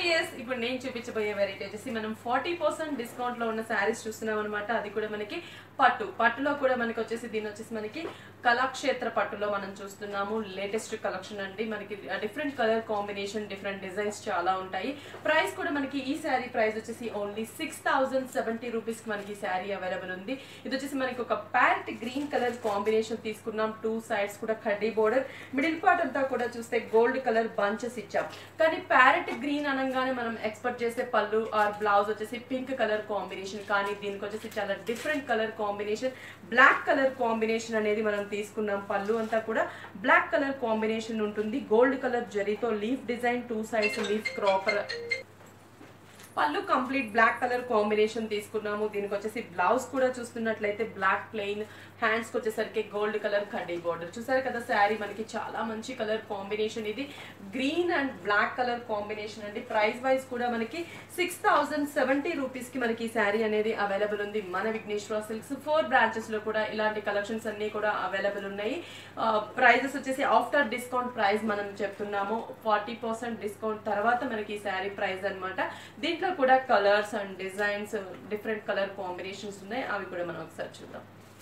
VS ఇప్పుడు నేను చూపించబోయే వెరైటీ వచ్చేసి మనం ఫార్టీ పర్సెంట్ డిస్కౌంట్ లో ఉన్న శారీస్ చూస్తున్నాం అనమాట అది కూడా మనకి పట్టు పట్టులో కూడా మనకి వచ్చేసి దీని వచ్చేసి మనకి కళాక్షేత్ర పట్టులో మనం చూస్తున్నాము లేటెస్ట్ కలెక్షన్ అండి మనకి different colour combination different designs చాలా ఉంటాయి ప్రైస్ కూడా మనకి ఈ శారీ ప్రైస్ వచ్చేసి only six thousand seventy rupees కి మనకి శారీ అవైలబుల్ ఉంది ఇది వచ్చేసి మనకి ఒక ప్యాంట్ గ్రీన్ కలర్ కాంబినేషన్ తీసుకున్నాం టూ సైడ్స్ కూడా కడ్డీ బోర్డర్ మిడిల్ పార్ట్ అంతా కూడా చూస్తే గోల్డ్ కలర్ బంచెస్ ఇచ్చాం కానీ ప్యారెట్ గ్రీన్ అనగానే మనం ఎక్స్పెక్ట్ చేసే పళ్ళు ఆర్ బ్లౌజ్ వచ్చేసి పింక్ కలర్ కాంబినేషన్ కానీ దీనికి వచ్చేసి చాలా different colour combination black colour combination అనేది మనం తీసుకున్నాం పళ్ళు అంతా కూడా బ్లాక్ కలర్ కాంబినేషన్ ఉంటుంది గోల్డ్ కలర్ జరీతో leaf design two sides leaf creeper పళ్ళు కంప్లీట్ బ్లాక్ కలర్ కాంబినేషన్ తీసుకున్నాము దీనికి వచ్చేసి బ్లౌజ్ కూడా చూస్తున్నట్లయితే బ్లాక్ ప్లెయిన్ హ్యాండ్స్ కి వచ్చేసరికి గోల్డ్ కలర్ కడ్డీ బార్డర్ చూసారు కదా శారీ మనకి చాలా మంచి కలర్ కాంబినేషన్ ఇది green and black colour combination అండి ప్రైస్ వైజ్ కూడా మనకి సిక్స్ థౌసండ్ సెవెంటీ రూపీస్ కి మనకి ఈ శారీ అనేది అవైలబుల్ ఉంది మన విఘ్నేశ్వర సిల్క్స్ ఫోర్ బ్రాంచెస్ లో కూడా ఇలాంటి కలెక్షన్స్ అన్ని కూడా అవైలబుల్ ఉన్నాయి ప్రైజెస్ వచ్చేసి ఆఫ్టర్ డిస్కౌంట్ ప్రైస్ మనం చెప్తున్నాము ఫార్టీ పర్సెంట్ డిస్కౌంట్ తర్వాత మనకి ఈ శారీ ప్రైస్ అన్నమాట దీంట్లో కూడా colours and designs different colour combinations ఉన్నాయి అవి కూడా మనం ఒకసారి చూద్దాం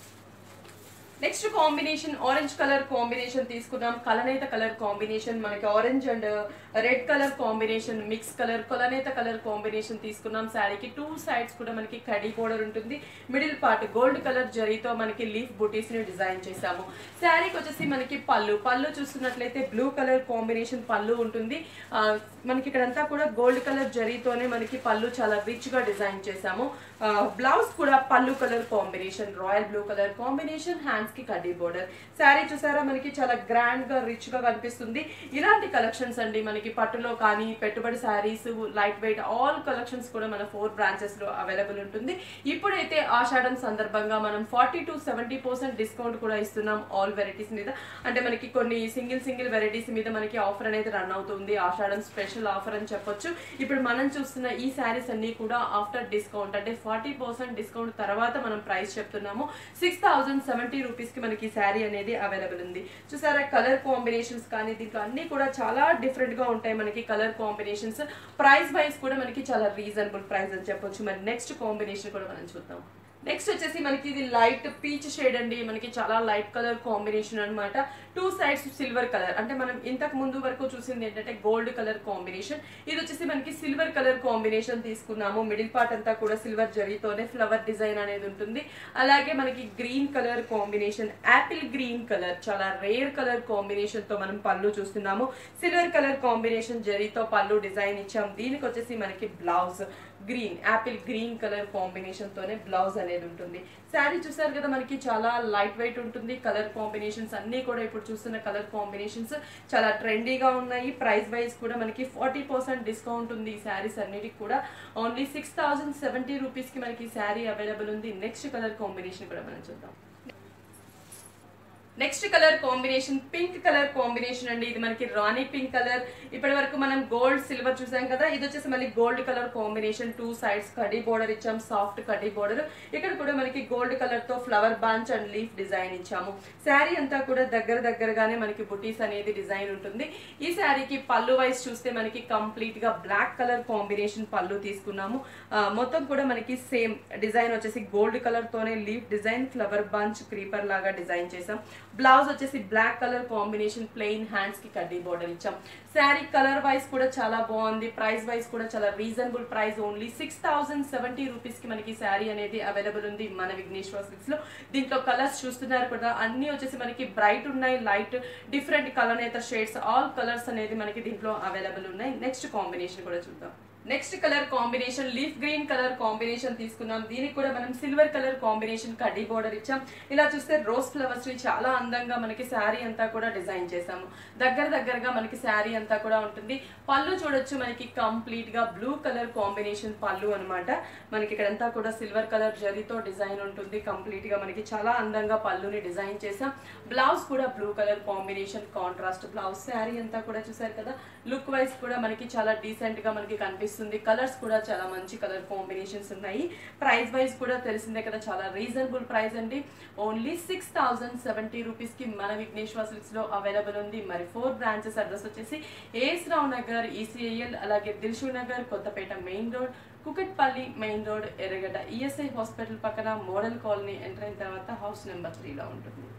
next combination orange colour combination తీసుకున్నాం కలనేత కలర్ కాంబినేషన్ మనకి orange and red colour combination mix colour కలనేత కలర్ కాంబినేషన్ తీసుకున్నాం శారీకి టూ సైడ్స్ కూడా మనకి కడీ బోర్డర్ ఉంటుంది మిడిల్ పార్ట్ గోల్డ్ కలర్ జరీతో మనకి లీఫ్ బుటీస్ ని డిజైన్ చేసాము శారీకి వచ్చేసి మనకి పళ్ళు పళ్ళు చూస్తున్నట్లయితే బ్లూ కలర్ కాంబినేషన్ పళ్ళు ఉంటుంది ఆ, మనకి ఇక్కడంతా కూడా గోల్డ్ కలర్ జరీతోనే మనకి పళ్ళు చాలా రిచ్ గా డిజైన్ చేసాము బ్లౌజ్ కూడా పళ్ళు colour combination royal blue colour combination hands కి కడ్డీ బోర్డర్ శారీ చూసారా మనకి చాలా గ్రాండ్ గా రిచ్ గా కనిపిస్తుంది ఇలాంటి కలెక్షన్స్ అండి మనకి పట్టులో కానీ పెట్టుబడి saris light weight all collections కూడా మన ఫోర్ బ్రాంచెస్ లో అవైలబుల్ ఉంటుంది ఇప్పుడైతే ఆషాఢం సందర్భంగా మనం forty to seventy percent discount కూడా ఇస్తున్నాం ఆల్ వెరైటీస్ మీద అంటే మనకి కొన్ని సింగిల్ సింగిల్ వెరైటీస్ మీద మనకి ఆఫర్ అనేది రన్ అవుతుంది ఆషాఢం స్పెషల్ ఆఫర్ అని చెప్పొచ్చు ఇప్పుడు మనం చూస్తున్న ఈ శారీస్ అన్ని కూడా ఆఫ్టర్ డిస్కౌంట్ అంటే ఫార్టీ పర్సెంట్ డిస్కౌంట్ తర్వాత మనం ప్రైస్ చెప్తున్నాము సిక్స్ థౌసండ్ సెవెంటీ రూపీస్ కి మనకి శారీ అనేది అవైలబుల్ ఉంది చూసారా కలర్ కాంబినేషన్స్ కానీ దీంట్లో అన్ని కూడా చాలా డిఫరెంట్ గా ఉంటాయి మనకి కలర్ కాంబినేషన్స్ ప్రైస్ వైజ్ కూడా మనకి చాలా రీజనబుల్ ప్రైస్ అని చెప్పొచ్చు మరి నెక్స్ట్ కాంబినేషన్ కూడా మనం చూద్దాం నెక్స్ట్ వచ్చేసి మనకి ఇది లైట్ పీచ్ షేడ్ అండి మనకి చాలా లైట్ కలర్ కాంబినేషన్ అన్నమాట టూ సైడ్స్ సిల్వర్ కలర్ అంటే మనం ఇంతకు ముందు వరకు చూసింది ఏంటంటే గోల్డ్ కలర్ కాంబినేషన్ ఇది వచ్చేసి మనకి సిల్వర్ కలర్ కాంబినేషన్ తీసుకున్నాము మిడిల్ పార్ట్ అంతా కూడా సిల్వర్ జరీతోనే ఫ్లవర్ డిజైన్ అనేది ఉంటుంది అలాగే మనకి green colour combination apple green colour చాలా రేర్ కలర్ కాంబినేషన్ తో మనం పళ్ళు చూస్తున్నాము సిల్వర్ కలర్ కాంబినేషన్ జరీతో పళ్ళు డిజైన్ ఇచ్చాం దీనికి వచ్చేసి మనకి blouse green apple green colour combination తోనే బ్లౌజ్ అనేది ఉంటుంది శారీ చూసారు కదా మనకి చాలా లైట్ వెయిట్ ఉంటుంది కలర్ కాంబినేషన్స్ అన్ని కూడా ఇప్పుడు చూస్తున్న కలర్ కాంబినేషన్స్ చాలా ట్రెండీగా ఉన్నాయి ప్రైస్ వైజ్ కూడా మనకి ఫార్టీ పర్సెంట్ డిస్కౌంట్ ఉంది ఈ శారీస్ అన్నిటికి కూడా ఓన్లీ సిక్స్ థౌసండ్ సెవెంటీ రూపీస్కి మనకి శారీ అవైలబుల్ ఉంది నెక్స్ట్ కలర్ కాంబినేషన్ కూడా మనం చూద్దాం next colour combination pink colour combination అండి ఇది మనకి రాణి పింక్ కలర్ ఇప్పటి వరకు మనం గోల్డ్ సిల్వర్ చూసాం కదా ఇది వచ్చేసి మళ్ళీ gold colour combination two sides కడీ బోర్డర్ ఇచ్చాం సాఫ్ట్ కడీ బోర్డర్ ఇక్కడ కూడా మనకి గోల్డ్ కలర్ తో flower bunch and leaf design ఇచ్చాము శారీ అంతా కూడా దగ్గర దగ్గరగానే మనకి బుటీస్ అనేది డిజైన్ ఉంటుంది ఈ శారీకి పళ్ళు వైజ్ చూస్తే మనకి కంప్లీట్ గా బ్లాక్ కలర్ కాంబినేషన్ పళ్ళు తీసుకున్నాము ఆ, మొత్తం కూడా మనకి సేమ్ డిజైన్ వచ్చేసి గోల్డ్ కలర్ తోనే leaf design flower bunch creeper లాగా డిజైన్ చేసాం బ్లౌజ్ వచ్చేసి black colour combination plain hands కి కడ్డీ బోర్డర్ ఇచ్చాం శారీ కలర్ వైజ్ కూడా చాలా బాగుంది ప్రైస్ వైజ్ కూడా చాలా reasonable price only six thousand seventy rupees కి మనకి శారీ అనేది అవైలబుల్ ఉంది మన విఘ్నేశ్వర సిక్స్ లో దీంట్లో కలర్స్ చూస్తున్నారు కదా అన్ని వచ్చేసి మనకి బ్రైట్ ఉన్నాయి లైట్ డిఫరెంట్ కలర్ అయితే షేడ్స్ ఆల్ కలర్స్ అనేది మనకి దీంట్లో అవైలబుల్ ఉన్నాయి నెక్స్ట్ కాంబినేషన్ కూడా చూద్దాం next colour combination leaf green colour combination తీసుకున్నాం దీనికి కూడా మనం సిల్వర్ కలర్ కాంబినేషన్ కడ్డీ బోర్డర్ ఇచ్చాం ఇలా చూస్తే రోజ్ ఫ్లవర్స్ ని చాలా అందంగా మనకి శారీ అంతా కూడా డిజైన్ చేసాము దగ్గర దగ్గరగా మనకి శారీ అంతా కూడా ఉంటుంది పళ్ళు చూడొచ్చు మనకి కంప్లీట్ గా బ్లూ కలర్ కాంబినేషన్ పళ్ళు అన్నమాట మనకి ఇక్కడంతా కూడా సిల్వర్ కలర్ జరీతో డిజైన్ ఉంటుంది కంప్లీట్ గా మనకి చాలా అందంగా పళ్ళుని డిజైన్ చేసాం బ్లౌజ్ కూడా blue colour combination contrast blouse sari అంతా కూడా చూసారు కదా లుక్ వైజ్ కూడా మనకి చాలా డీసెంట్ గా మనకి కనిపిస్తుంది కనిపిస్తుంది కలర్స్ కూడా చాలా మంచి కలర్ కాంబినేషన్స్ ఉన్నాయి ప్రైస్ వైజ్ కూడా తెలిసిందే కదా చాలా రీజనబుల్ ప్రైస్ అండి ఓన్లీ సిక్స్ థౌజండ్ సెవెంటీ రూపీస్కి మన విఘ్నేశ్వర సిల్క్స్లో అవైలబుల్ ఉంది మరి ఫోర్ బ్రాంచెస్ అడ్రస్ వచ్చేసి ఏఎస్ రావు నగర్ ఈసీఐఎల్ అలాగే Dilsukh Nagar Kothapet main road Kukatpally main road Erragadda ESI hospital పక్కన మోడల్ కాలనీ ఎంటర్ అయిన తర్వాత హౌస్ నెంబర్ త్రీలో ఉంటుంది